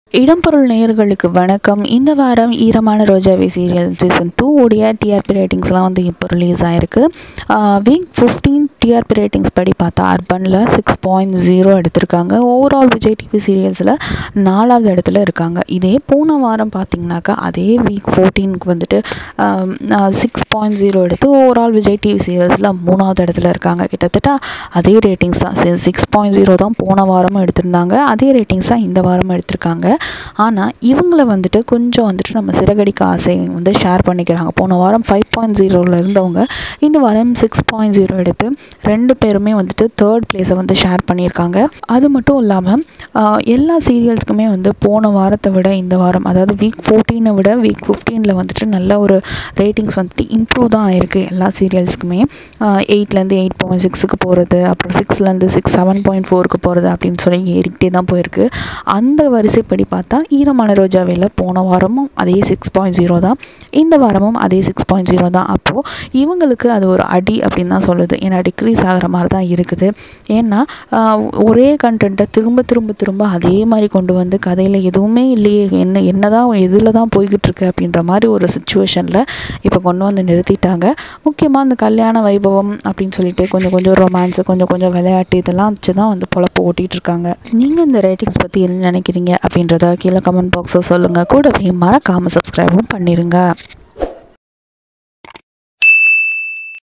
இடம்பொருள் நேயர்களுக்கு வணக்கம் இந்த வாரம் Eeramana Rojave serial season two உடைய டிஆர்பி ரேட்டிங்ஸ்லாம் வந்து இப்போ ரிலீஸ் ஆயிருக்கு வீக் ஃபிஃப்டீன் டிஆர்பி ரேட்டிங்ஸ் படி பார்த்தா அர்பனில் சிக்ஸ் பாயிண்ட் ஜீரோ எடுத்திருக்காங்க ஓவரால் விஜய் டிவி சீரியல்ஸில் நாலாவது இடத்துல இருக்காங்க இதே போன வாரம் பார்த்தீங்கன்னாக்கா அதே வீக் ஃபோர்டீனுக்கு வந்துட்டு சிக்ஸ் பாயிண்ட் ஜீரோ எடுத்து ஓவரால் விஜய் டிவி சீரியல்ஸில் மூணாவது இடத்துல இருக்காங்க கிட்டத்தட்ட அதே ரேட்டிங்ஸ் தான் சிக்ஸ் பாயிண்ட் ஜீரோ தான் போன வாரமும் எடுத்திருந்தாங்க அதே ரேட்டிங்ஸ் தான் இந்த வாரமும் எடுத்திருக்காங்க ஆனால் இவங்கள வந்துட்டு கொஞ்சம் வந்துட்டு நம்ம சிறகடிக்க ஆசை வந்து ஷேர் பண்ணிக்கிறாங்க போன வாரம் ஃபைவ் பாயிண்ட் ஜீரோவில் இருந்தவங்க இந்த வாரம் சிக்ஸ் பாயிண்ட் ஜீரோ எடுத்து ரெண்டு பேருமே வந்துட்டு தேர்ட் பிளேஸை வந்து ஷேர் பண்ணியிருக்காங்க அது மட்டும் இல்லாமல் எல்லா சீரியல்ஸ்க்குமே வந்து போன வாரத்தை விட இந்த வாரம் அதாவது வீக் ஃபோர்டீனை விட வீக் ஃபிஃப்டீனில் வந்துட்டு நல்ல ஒரு ரேட்டிங்ஸ் வந்துட்டு இம்ப்ரூவ் தான் ஆயிருக்கு எல்லா சீரியல்ஸ்க்குமே எயிட்லேருந்து எயிட் பாயிண்ட் சிக்ஸுக்கு போகிறது அப்புறம் சிக்ஸ்லேருந்து சிக்ஸ் செவன் பாயிண்ட் ஃபோருக்கு போகிறது அப்படின்னு சொல்லி ஏறிக்கிட்டே தான் போயிருக்கு அந்த வரிசைப்படி பார்த்தா ஈரமான ரோஜாவில் போன வாரமும் அதே சிக்ஸ் பாயிண்ட் ஜீரோ தான் இந்த வாரமும் அதே சிக்ஸ் பாயிண்ட் ஜீரோ தான் அப்போது இவங்களுக்கு அது ஒரு அடி அப்படின்னு தான் சொல்லுது ஏன்னா டிக்ரீஸ் ஆகிற மாதிரி தான் இருக்குது ஏன்னா ஒரே கண்டென்ட்டை திரும்ப திரும்ப திரும்ப அதே மாதிரி கொண்டு வந்து கதையில் எதுவுமே இல்லையே என்ன என்ன தான் எதில் தான் போய்கிட்டு இருக்கு அப்படின்ற மாதிரி ஒரு சுச்சுவேஷனில் இப்போ கொண்டு வந்து நிறுத்திட்டாங்க முக்கியமாக இந்த கல்யாண வைபவம் அப்படின்னு சொல்லிட்டு கொஞ்சம் கொஞ்சம் ரொமான்ஸு கொஞ்சம் கொஞ்சம் விளையாட்டு இதெல்லாம் வச்சு தான் வந்து பொழப்பு ஓட்டிகிட்டு இருக்காங்க நீங்கள் இந்த ரேட்டிங்ஸ் பற்றி என்ன நினைக்கிறீங்க அப்படின்றத கீழே கமெண்ட் பாக்ஸில் சொல்லுங்கள் கூடவே மறக்காமல் சப்ஸ்கிரைபும் பண்ணிடுங்க